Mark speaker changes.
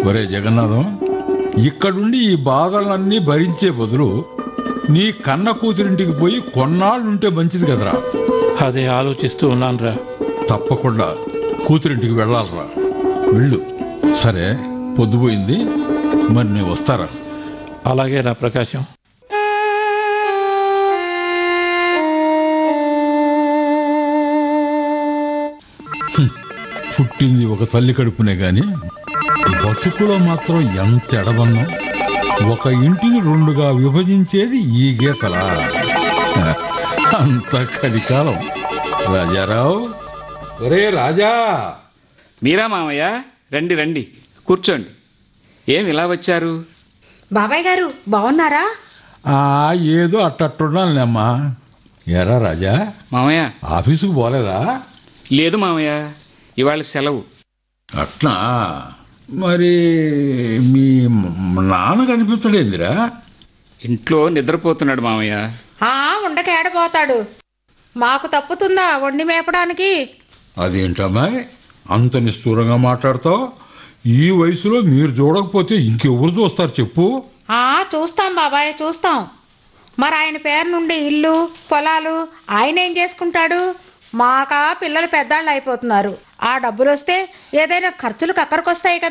Speaker 1: ఒరే జగన్నాథం ఇక్కడుండి ఈ బాధలన్నీ భరించే బదులు నీ కన్న కూతురింటికి పోయి కొన్నాళ్ళుంటే మంచిది కదరా
Speaker 2: అదే ఆలోచిస్తూ ఉన్నానురా
Speaker 1: తప్పకుండా కూతురింటికి వెళ్ళాలరా వెళ్ళు సరే పొద్దుపోయింది మరి నేను వస్తారా
Speaker 2: అలాగే రా ప్రకాశం
Speaker 1: పుట్టింది ఒక తల్లి కడుపునే గాని బతుకులో మాత్రం ఎంత ఎడబన్నాం ఒక ఇంటిని రెండుగా విభజించేది ఈ గీతలా అంత కలికాలం రాజారావు ఒరే రాజా
Speaker 3: మీరా మామయ్య రండి రండి కూర్చోండి ఏం ఇలా వచ్చారు
Speaker 4: బాబాయ్ గారు బాగున్నారా
Speaker 1: ఆ ఏదో అట్టట్టున్నానులేమ్మా ఎరా రాజా
Speaker 3: మామయ్య
Speaker 1: ఆఫీసుకు పోలేదా
Speaker 3: లేదు మామయ్య ఇవాళ సెలవు
Speaker 1: అట్నా మరి మీ నాన్న కనిపించడేందిరా
Speaker 3: ఇంట్లో నిద్రపోతున్నాడు మామయ్య
Speaker 4: ఆ ఉండక ఏడపోతాడు మాకు తప్పుతుందా వండి మేపడానికి
Speaker 1: అదేంటమ్మా అంత నిష్ఠూరంగా మాట్లాడతావు ఈ వయసులో మీరు చూడకపోతే ఇంకెవరు చూస్తారు చెప్పు
Speaker 4: ఆ చూస్తాం బాబాయ్ చూస్తాం మరి ఆయన పేరు నుండి ఇల్లు పొలాలు ఆయన ఏం చేసుకుంటాడు మాకా పిల్లలు పెద్దాళ్ళు అయిపోతున్నారు ఆ డబ్బులు వస్తే ఏదైనా ఖర్చులు కక్కరకొస్తాయి కదా